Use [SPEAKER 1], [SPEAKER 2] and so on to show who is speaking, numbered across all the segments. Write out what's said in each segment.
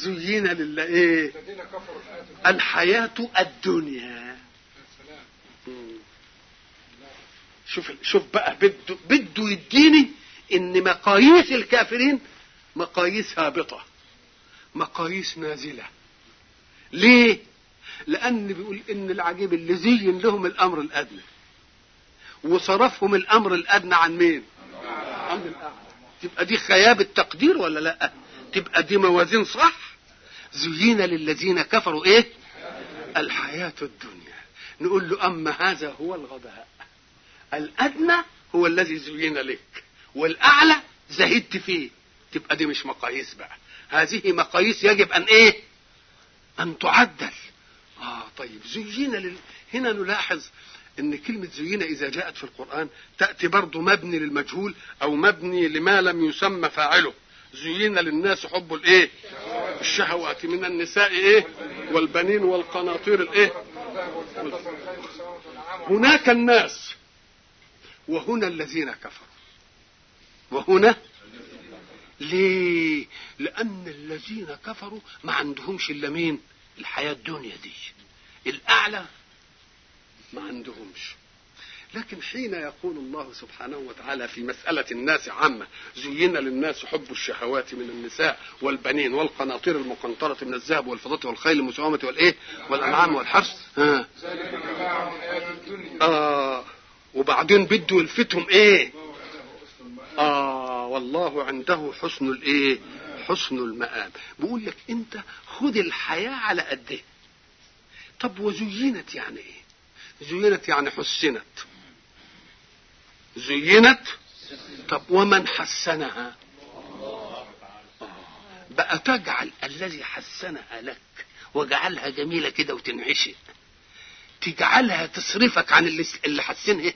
[SPEAKER 1] زين لله ايه
[SPEAKER 2] الذين كفروا الآية
[SPEAKER 1] الحياة الدنيا مم. شوف شوف بقى بده بده يديني ان مقاييس الكافرين مقاييس هابطة مقاييس نازلة ليه؟ لأن بيقول إن العجيب اللي زين لهم الأمر الأدنى وصرفهم الأمر الأدنى عن مين؟ عن الأعلى تبقى دي خياب التقدير ولا لا؟ تبقى دي موازين صح؟ زين للذين كفروا إيه؟ الحياة الدنيا نقول له أما هذا هو الغباء الأدنى هو الذي زين لك والأعلى زهدت فيه تبقى دي مش مقاييس بقى هذه مقاييس يجب أن إيه أن تعدل آه طيب زين لل... هنا نلاحظ ان كلمة زين اذا جاءت في القرآن تأتي برضه مبني للمجهول او مبني لما لم يسمى فاعله زين للناس حب الايه الشهوات من النساء ايه والبنين والقناطير الايه هناك الناس وهنا الذين كفروا وهنا ليه لان الذين كفروا ما عندهمش الا مين الحياه الدنيا دي الاعلى ما عندهمش لكن حين يقول الله سبحانه وتعالى في مسألة الناس عامة زين للناس حب الشهوات من النساء والبنين والقناطير المقنطرة من الذهب والفضة والخيل المسومة والإيه والأنعام والحرث ها
[SPEAKER 2] ذلك متاع الحياة الدنيا
[SPEAKER 1] آه وبعدين بده يلفتهم إيه آه والله عنده حسن الإيه حسن المآب بيقول لك أنت خذ الحياة على قده طب وزينت يعني إيه زينت يعني حسنت زينت طب ومن حسنها آه. بقى تجعل الذي حسنها لك وجعلها جميلة كده وتنعشق تجعلها تصرفك عن اللي, اللي حسنها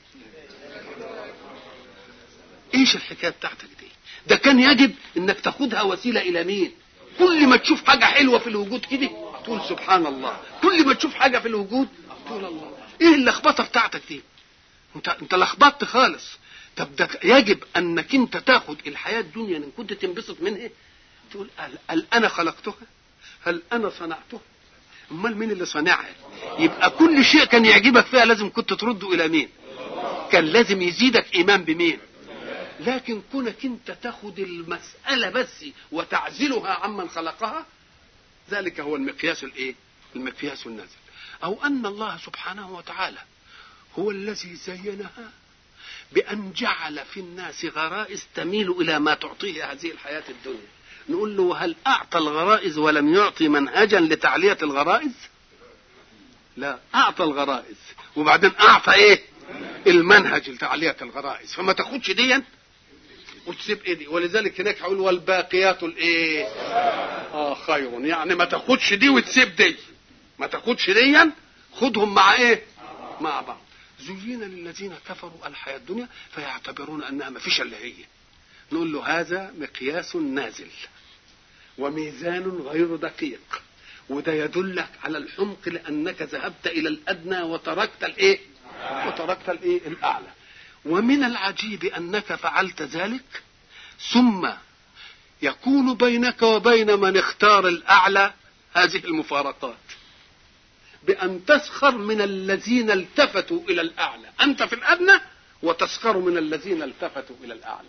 [SPEAKER 1] ايش الحكايه بتاعتك دي ده كان يجب انك تاخدها وسيله الى مين كل ما تشوف حاجه حلوه في الوجود كده تقول سبحان الله كل ما تشوف حاجه في الوجود تقول الله ايه اللخبطه بتاعتك دي انت انت لخبطت خالص طب ده يجب انك انت تاخد الحياه الدنيا ان كنت تنبسط منها تقول هل, هل انا خلقتها هل انا صنعتها امال مين اللي صنعها يبقى كل شيء كان يعجبك فيها لازم كنت ترده الى مين كان لازم يزيدك ايمان بمين لكن كونك انت تاخد المساله بس وتعزلها عمن خلقها ذلك هو المقياس الايه المقياس النازل او ان الله سبحانه وتعالى هو الذي زينها بأن جعل في الناس غرائز تميل إلى ما تعطيه هذه الحياة الدنيا نقول له هل أعطى الغرائز ولم يعطي منهجا لتعلية الغرائز لا أعطى الغرائز وبعدين أعطى إيه المنهج لتعلية الغرائز فما تاخدش ديا وتسيب ايه دي ولذلك هناك هقول والباقيات الايه اه خير يعني ما تاخدش دي وتسيب دي ما تاخدش ديا خدهم مع ايه مع بعض زين للذين كفروا الحياة الدنيا فيعتبرون أنها ما فيش إلا هي نقول له هذا مقياس نازل وميزان غير دقيق وده يدلك على الحمق لأنك ذهبت إلى الأدنى وتركت الإيه وتركت الإيه الأعلى ومن العجيب أنك فعلت ذلك ثم يكون بينك وبين من اختار الأعلى هذه المفارقات بأن تسخر من الذين التفتوا إلى الأعلى أنت في الأدنى وتسخر من الذين التفتوا إلى الأعلى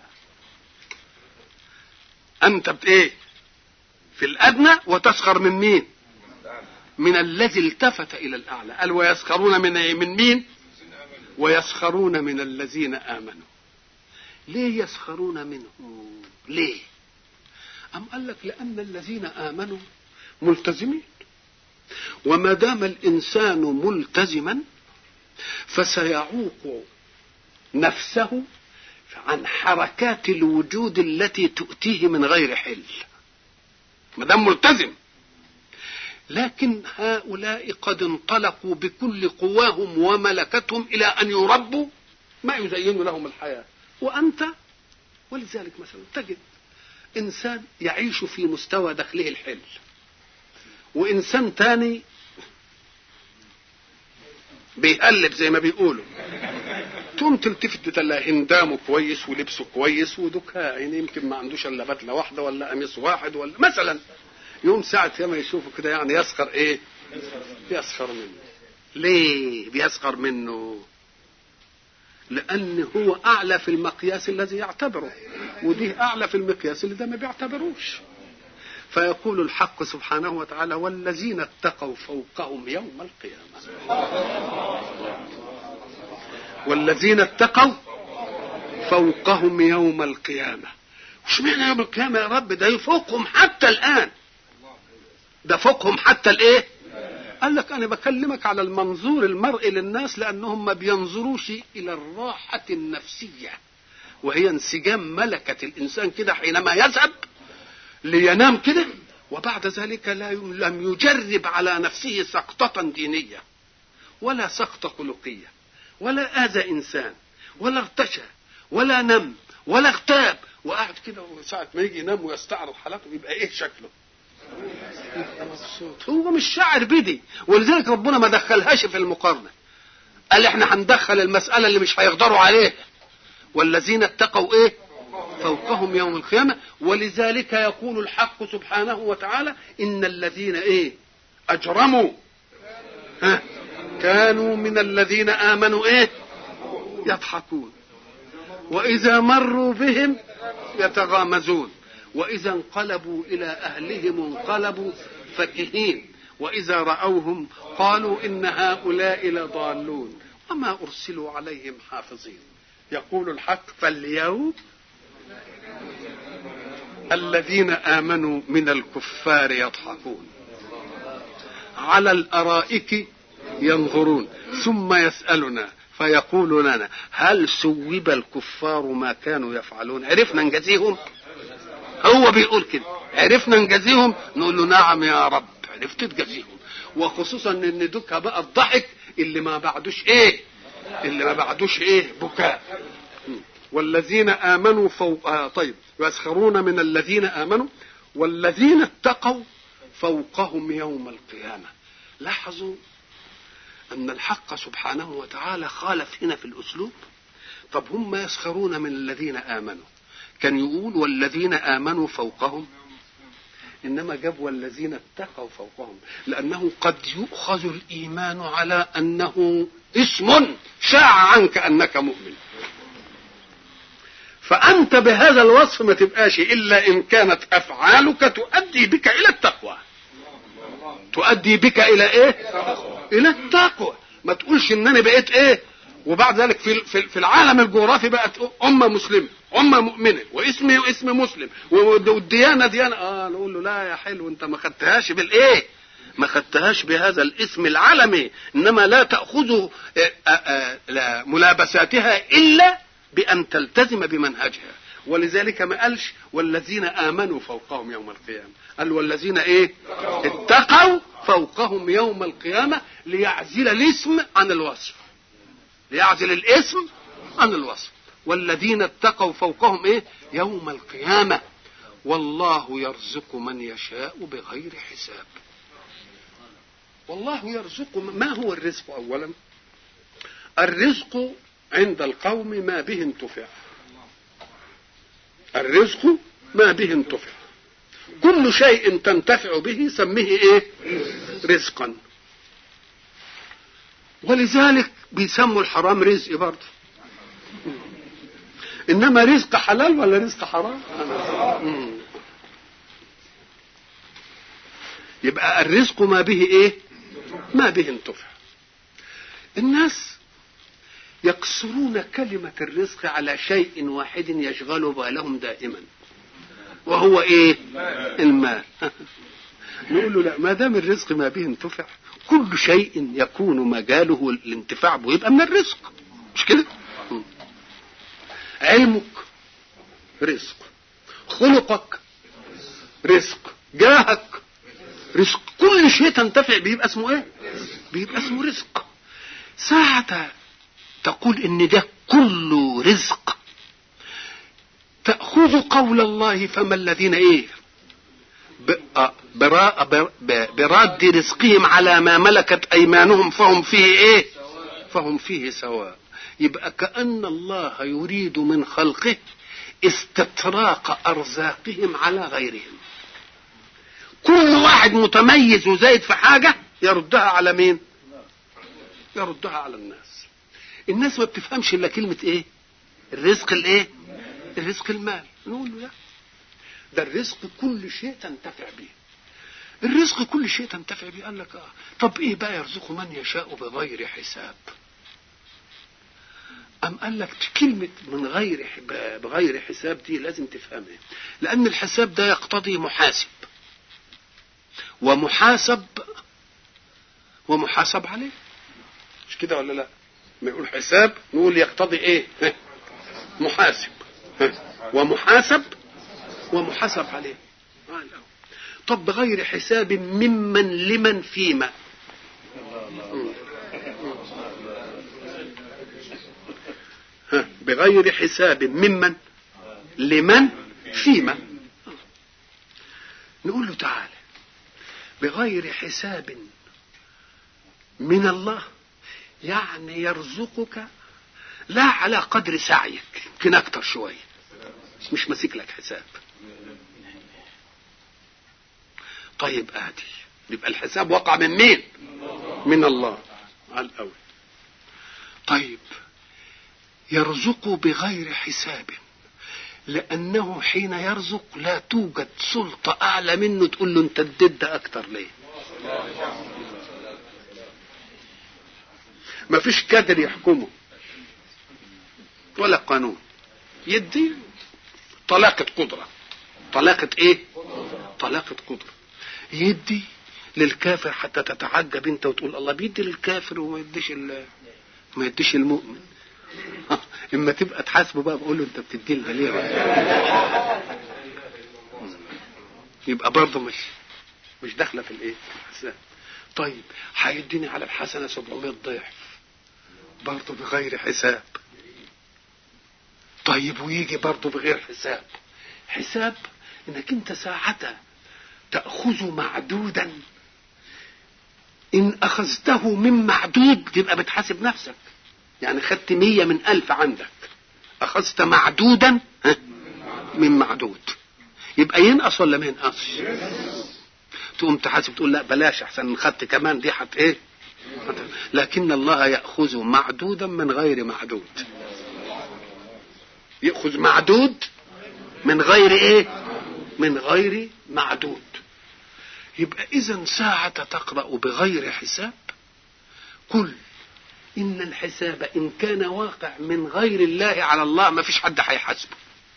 [SPEAKER 1] أنت بإيه في الأدنى وتسخر من مين من الذي التفت إلى الأعلى قال ويسخرون من إيه؟ من مين ويسخرون من الذين آمنوا ليه يسخرون منهم ليه أم قال لك لأن الذين آمنوا ملتزمين وما دام الانسان ملتزما فسيعوق نفسه عن حركات الوجود التي تؤتيه من غير حل ما دام ملتزم لكن هؤلاء قد انطلقوا بكل قواهم وملكتهم الى ان يربوا ما يزين لهم الحياه وانت ولذلك مثلا تجد انسان يعيش في مستوى دخله الحل وانسان تاني بيقلب زي ما بيقولوا تقوم تلتفت تلاقي هندامه كويس ولبسه كويس ودكها يعني يمكن ما عندوش الا بدله واحده ولا قميص واحد ولا مثلا يوم ساعة ما يشوفه كده يعني يسخر ايه يسخر منه ليه بيسخر منه لان هو اعلى في المقياس الذي يعتبره ودي اعلى في المقياس اللي ده ما بيعتبروش فيقول الحق سبحانه وتعالى والذين اتقوا فوقهم يوم القيامه والذين اتقوا فوقهم يوم القيامه وش معنى يوم القيامه يا رب ده يفوقهم حتى الان ده فوقهم حتى الايه قال لك انا بكلمك على المنظور المرئي للناس لانهم ما بينظروش الى الراحه النفسيه وهي انسجام ملكه الانسان كده حينما يذهب لينام كده وبعد ذلك لا لم يجرب على نفسه سقطة دينية ولا سقطة خلقية ولا آذى إنسان ولا ارتشى ولا نم ولا اغتاب وقعد كده وساعة ما يجي ينام ويستعرض حالاته يبقى ايه شكله؟ يبقى مبسوط هو مش شاعر بدي ولذلك ربنا ما دخلهاش في المقارنة قال احنا هندخل المسألة اللي مش هيقدروا عليها والذين اتقوا ايه؟ فوقهم يوم القيامة ولذلك يقول الحق سبحانه وتعالى إن الذين إيه أجرموا ها كانوا من الذين آمنوا إيه يضحكون وإذا مروا بهم يتغامزون وإذا انقلبوا إلى أهلهم انقلبوا فكهين وإذا رأوهم قالوا إن هؤلاء لضالون وما أرسلوا عليهم حافظين يقول الحق فاليوم الذين امنوا من الكفار يضحكون على الارائك ينظرون ثم يسالنا فيقول لنا هل سوب الكفار ما كانوا يفعلون عرفنا نجازيهم هو بيقول كده عرفنا نجازيهم نقول له نعم يا رب عرفت تجازيهم وخصوصا ان دوكا بقى الضحك اللي ما بعدوش ايه اللي ما بعدوش ايه بكاء والذين امنوا فوق آه طيب يسخرون من الذين امنوا والذين اتقوا فوقهم يوم القيامه لاحظوا ان الحق سبحانه وتعالى خالف هنا في الاسلوب طب هم يسخرون من الذين امنوا كان يقول والذين امنوا فوقهم انما جاب والذين اتقوا فوقهم لانه قد يؤخذ الايمان على انه اسم شاع عنك انك مؤمن فأنت بهذا الوصف ما تبقاش إلا إن كانت أفعالك تؤدي بك إلى التقوى تؤدي بك إلى إيه إلى التقوى ما تقولش إن أنا بقيت إيه وبعد ذلك في في العالم الجغرافي بقت أمة مسلمة أمة مؤمنة واسمي اسم مسلم والديانة ديانة آه نقول له لا يا حلو أنت ما خدتهاش بالإيه ما خدتهاش بهذا الاسم العالمي إنما لا تأخذ ملابساتها إلا بأن تلتزم بمنهجها ولذلك ما قالش والذين آمنوا فوقهم يوم القيامة قال والذين إيه اتقوا فوقهم يوم القيامة ليعزل الاسم عن الوصف ليعزل الاسم عن الوصف والذين اتقوا فوقهم إيه يوم القيامة والله يرزق من يشاء بغير حساب والله يرزق ما هو الرزق أولا الرزق عند القوم ما به انتفع الرزق ما به انتفع كل شيء تنتفع به سميه ايه رزقا ولذلك بيسموا الحرام رزق برضه انما رزق حلال ولا رزق حرام يبقى الرزق ما به ايه ما به انتفع الناس يقصرون كلمة الرزق على شيء واحد يشغل بالهم دائما وهو ايه المال نقول له لا ما دام الرزق ما به انتفع كل شيء يكون مجاله الانتفاع به يبقى من الرزق مش كده علمك رزق خلقك رزق جاهك رزق كل شيء تنتفع به يبقى اسمه ايه بيبقى اسمه رزق ساعة تقول ان ده كله رزق تأخذ قول الله فما الذين ايه براد رزقهم على ما ملكت ايمانهم فهم فيه ايه فهم فيه سواء يبقى كأن الله يريد من خلقه استطراق ارزاقهم على غيرهم كل واحد متميز وزايد في حاجة يردها على مين يردها على الناس الناس ما بتفهمش الا كلمة ايه الرزق الايه الرزق المال نقول له لا ده الرزق كل شيء تنتفع به الرزق كل شيء تنتفع به قال لك اه طب ايه بقى يرزق من يشاء بغير حساب أم قال لك كلمة من غير بغير حساب دي لازم تفهمها لأن الحساب ده يقتضي محاسب ومحاسب ومحاسب عليه مش كده ولا لا ما يقول حساب نقول يقتضي ايه محاسب ومحاسب ومحاسب عليه طب بغير حساب ممن لمن فيما بغير حساب ممن لمن فيما نقول له تعالى بغير حساب من الله يعني يرزقك لا على قدر سعيك يمكن اكتر شويه مش ماسك لك حساب طيب ادي يبقى الحساب وقع من مين من الله على الاول طيب يرزق بغير حساب لانه حين يرزق لا توجد سلطه اعلى منه تقول له انت اديت اكتر ليه ما فيش كادر يحكمه ولا قانون يدي طلاقة قدرة طلاقة ايه طلاقة قدرة يدي للكافر حتى تتعجب انت وتقول الله بيدي للكافر وما يديش ما يديش المؤمن اما تبقى تحاسبه بقى بقول له انت بتدي لنا ليه يبقى برضه مش مش داخله في الايه الحساب طيب هيديني على الحسنه 700 ضعف برضه بغير حساب طيب ويجي برضه بغير حساب حساب انك انت ساعتها تأخذ معدودا إن أخذته من معدود تبقى بتحاسب نفسك يعني خدت مية من ألف عندك أخذت معدودا من معدود يبقى ينقص ولا ما ينقصش تقوم تحاسب تقول لا بلاش احسن خدت كمان دي حت ايه لكن الله ياخذ معدودا من غير معدود ياخذ معدود من غير ايه من غير معدود يبقى اذا ساعة تقرأ بغير حساب قل ان الحساب ان كان واقع من غير الله على الله ما فيش حد هيحاسبه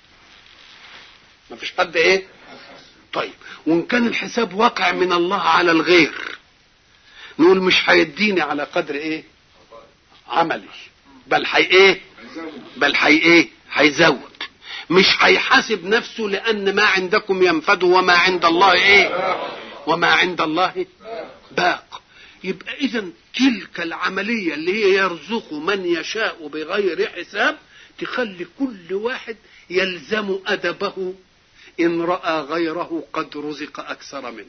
[SPEAKER 1] ما فيش حد ايه طيب وان كان الحساب واقع من الله على الغير نقول مش هيديني على قدر ايه عملي بل حي ايه بل حي ايه هيزود مش هيحاسب نفسه لان ما عندكم ينفد وما عند الله ايه وما عند الله باق يبقى اذا تلك العمليه اللي هي يرزق من يشاء بغير حساب تخلي كل واحد يلزم ادبه ان راى غيره قد رزق اكثر منه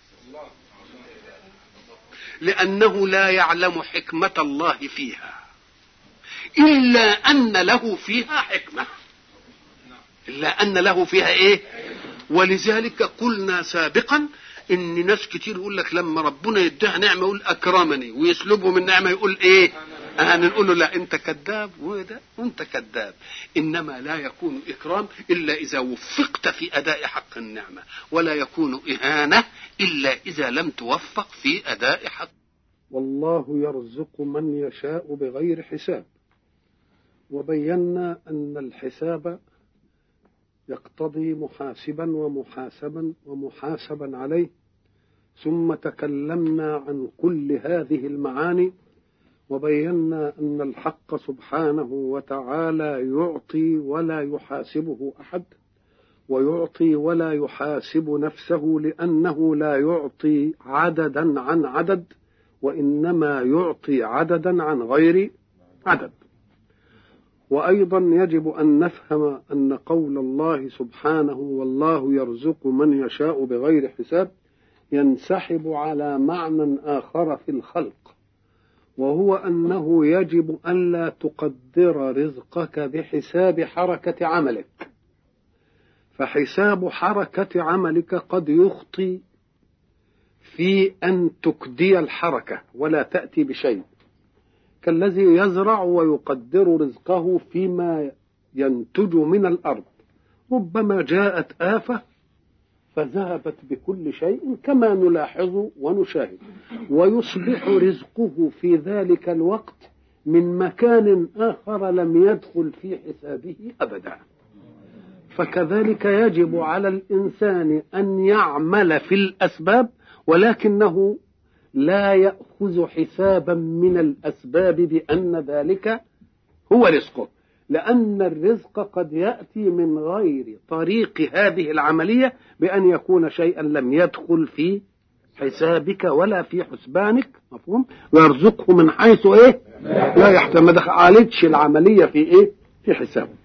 [SPEAKER 1] لانه لا يعلم حكمه الله فيها الا ان له فيها حكمه الا ان له فيها ايه ولذلك قلنا سابقا ان ناس كتير يقول لك لما ربنا يديها نعمه يقول اكرمني ويسلبه من نعمه يقول ايه انا نقول له لا انت كذاب وده وانت كذاب انما لا يكون اكرام الا اذا وفقت في اداء حق النعمه ولا يكون اهانه الا اذا لم توفق في اداء حق والله يرزق من يشاء بغير حساب وبينا ان الحساب يقتضي محاسبا ومحاسبا ومحاسبا عليه ثم تكلمنا عن كل هذه المعاني وبينا ان الحق سبحانه وتعالى يعطي ولا يحاسبه احد ويعطي ولا يحاسب نفسه لانه لا يعطي عددا عن عدد وانما يعطي عددا عن غير عدد وايضا يجب ان نفهم ان قول الله سبحانه والله يرزق من يشاء بغير حساب ينسحب على معنى اخر في الخلق وهو انه يجب الا تقدر رزقك بحساب حركه عملك فحساب حركه عملك قد يخطي في أن تكدي الحركة ولا تأتي بشيء كالذي يزرع ويقدر رزقه فيما ينتج من الأرض ربما جاءت آفة فذهبت بكل شيء كما نلاحظ ونشاهد ويصبح رزقه في ذلك الوقت من مكان آخر لم يدخل في حسابه أبدا فكذلك يجب على الإنسان أن يعمل في الأسباب ولكنه لا يأخذ حسابا من الأسباب بأن ذلك هو رزقه لأن الرزق قد يأتي من غير طريق هذه العملية بأن يكون شيئا لم يدخل في حسابك ولا في حسبانك مفهوم ويرزقه من حيث ايه لا يحتمل ما دخلتش العملية في ايه في حسابه